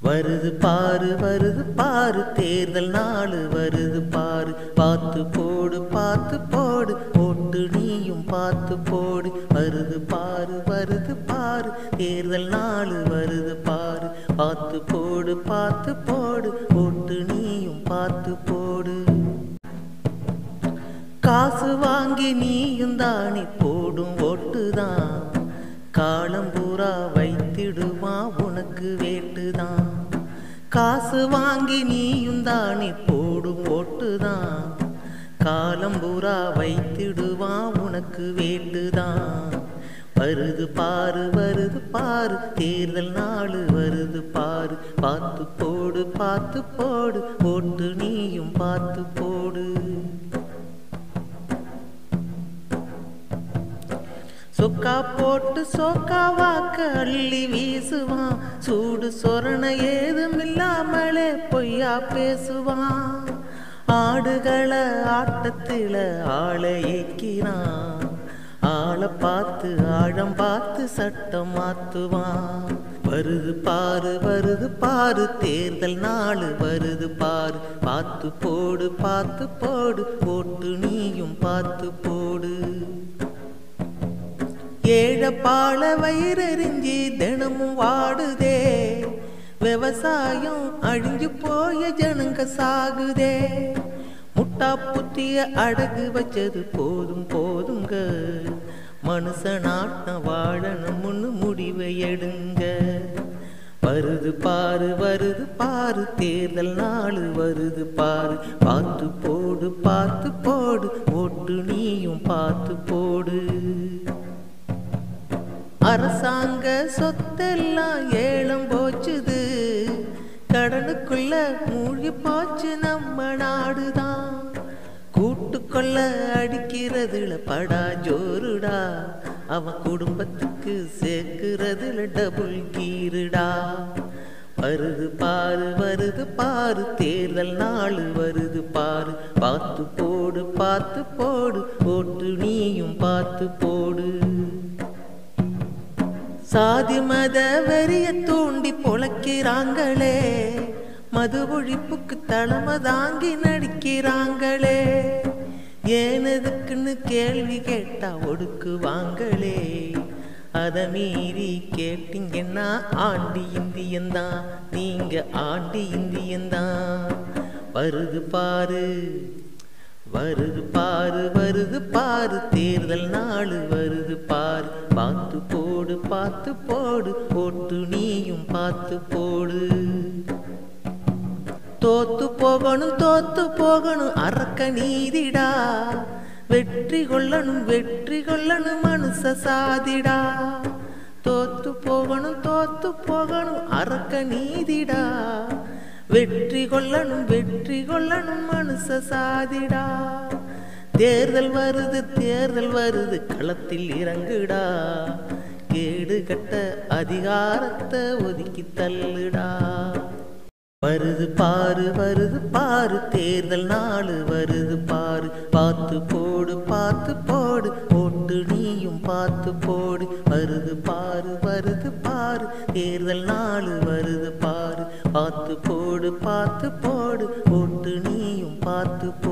வருது பாரு வருது பாரு தேர்தல் நாளு வருது பாரு பார்த்து போடு பார்த்து போடு போட்டு நீயும் பார்த்து போடு வருது பாரு வருது பாரு தேர்தல் நாளு வருது பாரு பார்த்து போடு பார்த்து போடு போட்டு நீயும் பார்த்து போடு காசு வாங்கி நீயும் தானே போடும் ஓட்டுதான் காலம் பூரா வைத்திடுமா உனக்கு வேட்டுதான் காசு வாங்கி நீயும் தானே போடும் ஓட்டுதான் காலம் பூரா வைத்திடுவா உனக்கு வேண்டுதான் வருது பாரு வருது பாரு தேர்தல் நாளு வருது பாரு பார்த்து போடு பார்த்து போடு ஓட்டு நீயும் பார்த்து போடு சொக்கா போட்டு சோக்கா வாக்க அள்ளி வீசுவான் சூடு சொரண ஏதும் இல்லாமலே பொய்யா பேசுவான் ஆடுகளை ஆட்டத்தில ஆளை ஏக்கினான் ஆளை பார்த்து ஆழம் பார்த்து சட்டம் மாத்துவான் வருது பாரு வருது பாரு தேர்தல் நாளு வருது பாரு பார்த்து போடு பார்த்து போடு போட்டு நீயும் பார்த்து போடு ஏழப்பாள வயிறறிஞ்சி தினமும் வாடுதே விவசாயம் அழிஞ்சு போய ஜனங்க சாகுதே முட்டா புத்திய அடகு வச்சது போதும் போதுங்க மனுஷனாட்ட வாழணும்னு முடிவை எடுங்க வருது பாரு வருது பாரு தேர்தல் நாளு வருது பாரு பார்த்து போடு பார்த்து போடு ஓட்டு நீயும் பார்த்து போடு அரசாங்க சொத்தெல்லாம் ஏலம் போச்சுது கடனுக்குள்ள மூழ்கி போச்சு நம்ம நாடுதான் கூட்டுக்கொள்ள அடிக்கிறதுல படா ஜோருடா அவன் குடும்பத்துக்கு சேர்க்கிறதுல டபுள் கீருடா வருது பாரு வருது பாரு தேர்தல் நாளு வருது பாரு பார்த்து போடு பார்த்து போடு போட்டு நீயும் பார்த்து போடு சாதி மத வெறிய தூண்டி பொழைக்கிறாங்களே மது ஒழிப்புக்கு தலைமை தாங்கி நடிக்கிறாங்களே ஏனதுக்குன்னு கேள்வி கேட்டா ஒடுக்குவாங்களே அத மீறி கேட்டீங்கன்னா ஆண்டி இந்தியன்தான் நீங்க ஆண்டி இந்தியன்தான் வருது பாரு வருது பாரு வருது பாரு தேர்தல் நாளு வருது பாரு பார்த்து போடு பார்த்து போடு போட்டு நீயும் பார்த்து போடு தோத்து போகணும் தோத்து போகணும் அறக்க நீதிடா வெற்றி கொள்ளணும் வெற்றி கொள்ளணும் மனுஷ சாதிடா தோத்து போகணும் தோத்து போகணும் அறக்க நீதிடா வெற்றி கொள்ளணும் வெற்றி கொள்ளணும் மனுஷ சாதிடா தேர்தல் வருது தேர்தல் வருது களத்தில் இறங்குடா கேடு கட்ட அதிகாரத்தை ஒதுக்கி தள்ளுடா வருது பாரு வருது பாரு தேர்தல் நாளு வருது பாரு பார்த்து போடு பார்த்து போடு போட்டு நீயும் பார்த்து போடு வருது பாரு வருது பாரு தேர்தல் நாளு வருது பாரு பார்த்து போடு பார்த்து போடு போட்டு நீயும் பார்த்து போ